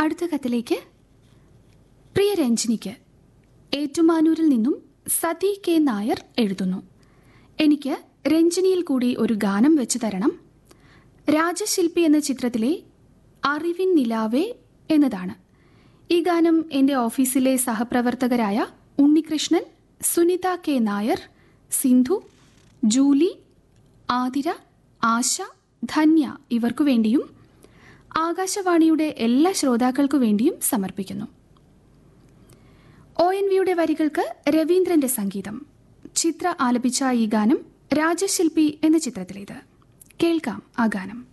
അടുത്ത കത്തിലേക്ക് പ്രിയ രഞ്ജിനിക്ക് ഏറ്റുമാനൂരിൽ നിന്നും സതി കെ നായർ എഴുതുന്നു എനിക്ക് രഞ്ജിനിയിൽ കൂടി ഒരു ഗാനം വെച്ചു തരണം രാജശില്പി എന്ന ചിത്രത്തിലെ അറിവിൻ നിലാവേ എന്നതാണ് ഈ ഗാനം എൻ്റെ ഓഫീസിലെ സഹപ്രവർത്തകരായ ഉണ്ണികൃഷ്ണൻ സുനിത കെ നായർ സിന്ധു ജൂലി ആതിര ആശ ധന്യ ഇവർക്കു വേണ്ടിയും ആകാശവാണിയുടെ എല്ലാ ശ്രോതാക്കൾക്കു വേണ്ടിയും സമർപ്പിക്കുന്നു ഒ എൻ വിയുടെ വരികൾക്ക് രവീന്ദ്രന്റെ സംഗീതം ചിത്ര ആലപിച്ച ഈ ഗാനം രാജശില്പി എന്ന ചിത്രത്തിലേത് കേൾക്കാം ആ ഗാനം